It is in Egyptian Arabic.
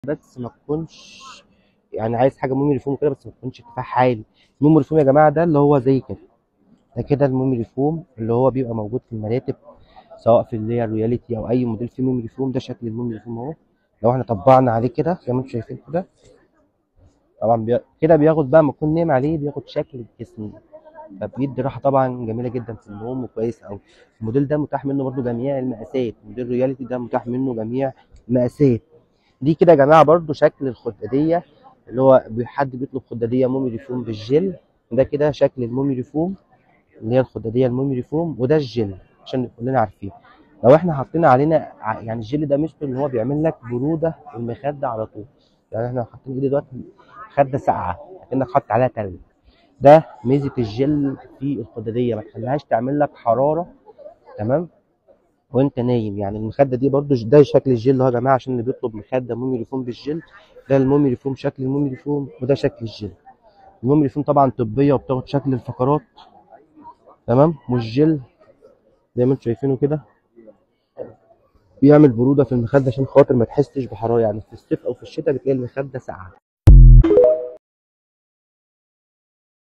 بس ما تكونش يعني عايز حاجه مومي ريفوم كده بس ما تكونش ارتفاع عالي المومي ريفوم يا جماعه ده اللي هو زي كده ده كده المومي ريفوم اللي هو بيبقى موجود في المراتب سواء في اللي هي الروياليتي او اي موديل فيه مومي ريفوم ده شكل المومي ريفوم اهو لو احنا طبقنا عليه كده زي ما انتم شايفين كده طبعا بي... كده بياخد بقى ما تكون نايم عليه بياخد شكل الجسم فبيدي راحه طبعا جميله جدا في النوم وكويس قوي الموديل ده متاح منه برده جميع المقاسات موديل رياليتي ده متاح منه جميع المقاسات دي كده يا جماعه برده شكل الخداديه اللي هو حد بيطلب خداديه مومي ريفوم بالجل ده كده شكل المومي ريفوم اللي هي الخداديه المومي ريفوم وده الجل عشان كلنا عارفين لو احنا حطينا علينا ع- يعني الجل ده ميزته ان هو بيعمل لك بروده المخده على طول يعني احنا حاطين ايدي دلوقتي خده ساقعه كانك حاطط عليها تلج ده ميزه الجل في الخداديه ما تخليهاش تعمل لك حراره تمام وانت نايم يعني المخده دي برضو ده شكل الجل اهو يا جماعه عشان اللي بيطلب مخده مومي ريفوم بالجل ده المومي ريفوم شكل المومي ريفوم وده شكل الجل المومي ريفوم طبعا طبيه وبتاخد شكل الفقرات تمام والجل زي ما انتم شايفينه كده بيعمل بروده في المخده عشان خاطر ما تحسش بحراره يعني في الصيف او في الشتاء بتلاقي المخده ساقعه